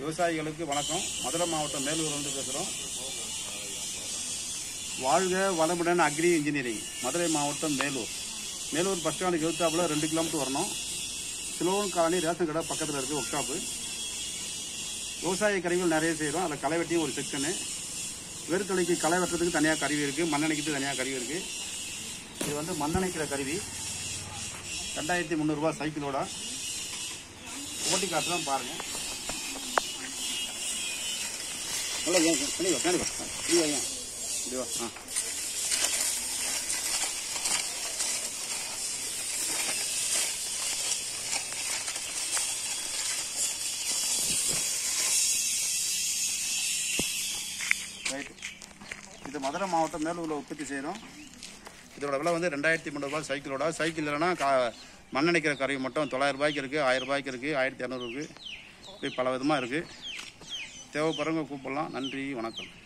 விவசாயிகளுக்கு வணக்கம் மதுரை மாவட்டம் மேலூர் வந்து பேசுகிறோம் வாழ்க வளமுடன் அக்ரி இன்ஜினியரிங் மதுரை மாவட்டம் மேலூர் மேலூர் பஸ் ஸ்டாண்டுக்கு எழுத்தாப்புல ரெண்டு கிலோமீட்டர் வரணும் சிலோன் காலனி ரேஷன் கடை பக்கத்தில் இருக்குது ஒர்க் ஷாப்பு விவசாய கருவிகள் நிறைய செய்கிறோம் அதில் களை வெட்டியும் ஒரு செக்ஷனு வேர்க்கலைக்கு களை வெட்டுறதுக்கு தனியாக கருவி இருக்குது மண்ணெண்ணைக்கு தனியாக கருவி இருக்குது இது வந்து மண்ணெண்ணைக்கிற கருவி ரெண்டாயிரத்தி முந்நூறுரூவா சைக்கிளோட ஓட்டி காட்டுறோம் பாருங்கள் நல்லா ஏன் கண்டிப்பா கண்டிப்பா இப்படி வா ஏன் இப்படி வா ஆ ரைட்டு இது மதுரை மாவட்டம் மேலூரில் உற்பத்தி செய்கிறோம் இதோட விலை வந்து ரெண்டாயிரத்தி முந்நூறுபா சைக்கிளோட சைக்கிள் இல்லைன்னா கா மண்ணெண்ணைக்கிற கருவி மட்டும் தொள்ளாயிரம் ரூபாய்க்கு இருக்குது ஆயிரம் ரூபாய்க்கு இருக்குது ஆயிரத்தி இரநூறு இருக்குது இப்படி பல விதமாக இருக்குது தேவைப்படுறவங்க கூப்பிடலாம் நன்றி வணக்கம்